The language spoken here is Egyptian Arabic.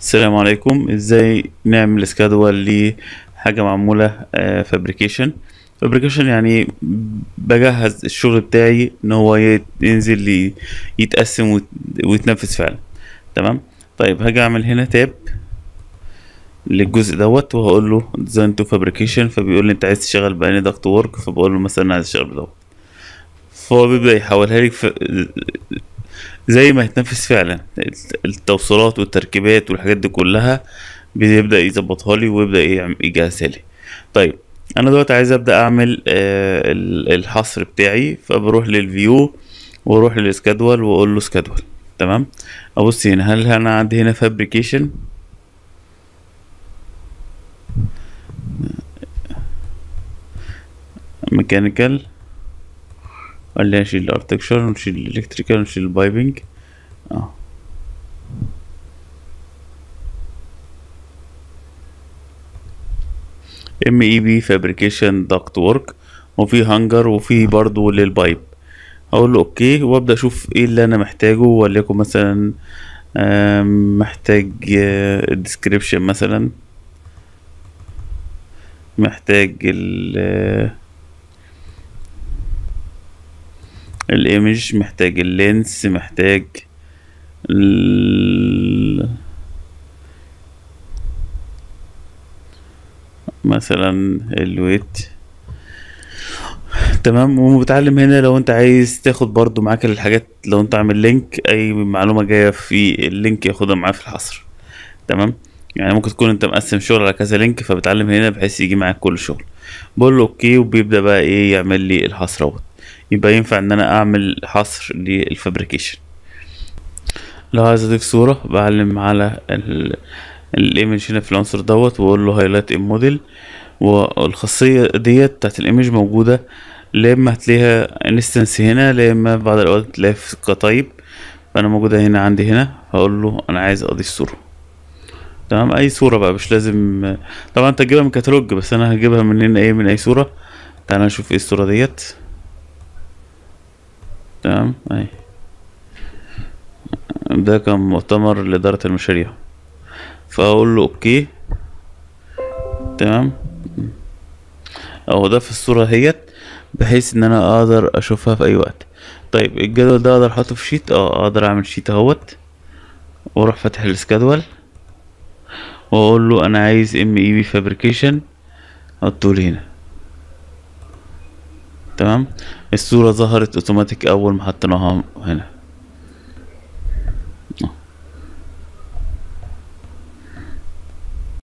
السلام عليكم ازاي نعمل سكادول لحاجة معمولة فابريكيشن فابريكيشن يعني بجهز الشغل بتاعي ان هو يت- ينزل ي- يتقسم ويت- ويتنفذ فعلا تمام طيب هاجي اعمل هنا تاب للجزء دوت وهقول له ديزاين تو فابريكيشن فبيقول لي انت عايز تشتغل بأني ضغط ورك فبقول له مثلا عايز اشتغل بدوت فهو بيبدأ يحولها لي ف... زي ما هتنفذ فعلا التوصيلات والتركيبات والحاجات دي كلها بيبدأ يظبطها لي ويبدأ يعم- يجهزها لي طيب انا دلوقتي عايز ابدا اعمل آه، ال- الحصر بتاعي فبروح للفيو واروح للسكادول واقول له سكادول تمام ابص هنا هل انا عندي هنا فابريكيشن ميكانيكال ولا نشيل الارتكشر ونشيل الالكتريكال ونشيل البايبنج اه ام اي بي فابريكيشن داكت ورك وفي هانجر وفي برضو للبايب اقول له اوكي وابدا اشوف ايه اللي انا محتاجه وليكن مثلا آم، محتاج الديسكريبشن مثلا محتاج ال الايمج محتاج اللينس محتاج ال... مثلا الويت تمام ومتعلم هنا لو انت عايز تاخد برضو معاك الحاجات لو انت عامل لينك اي معلومة جاية في اللينك ياخدها معاه في الحصر تمام يعني ممكن تكون انت مقسم شغل على كذا لينك فبتعلم هنا بحيث يجي معاك كل شغل بقول له اوكي وبيبدأ بقى ايه يعمل لي الحصر اهوت يبقى ينفع ان انا اعمل حصر للفابريكيشن لو عايز اضيف صورة بعلم على ال الايمج هنا في العنصر دوت واقول له هايلايت ان موديل والخاصية ديت بتاعت الايمج موجودة لا اما هتلاقيها انستنس هنا لا اما بعض الاوقات تلاقيها في كتايب فانا موجودة هنا عندي هنا هقول له انا عايز اضيف صورة تمام اي صورة بقى مش لازم طبعا انت تجيبها من كتالوج بس انا هجيبها من هنا ايه من اي صورة تعال نشوف ايه الصورة ديت تمام اهي ده كان مؤتمر لإدارة المشاريع فأقول له أوكي تمام أهو ده في الصورة اهيت بحيث إن أنا أقدر أشوفها في أي وقت طيب الجدول ده أقدر أحطه في شيت أه أقدر أعمل شيت أهوت وأروح فاتح السكادول وأقول له أنا عايز ام اي بي فابريكيشن حطولي هنا تمام الصورة ظهرت اوتوماتيك أول ما حطيناها هنا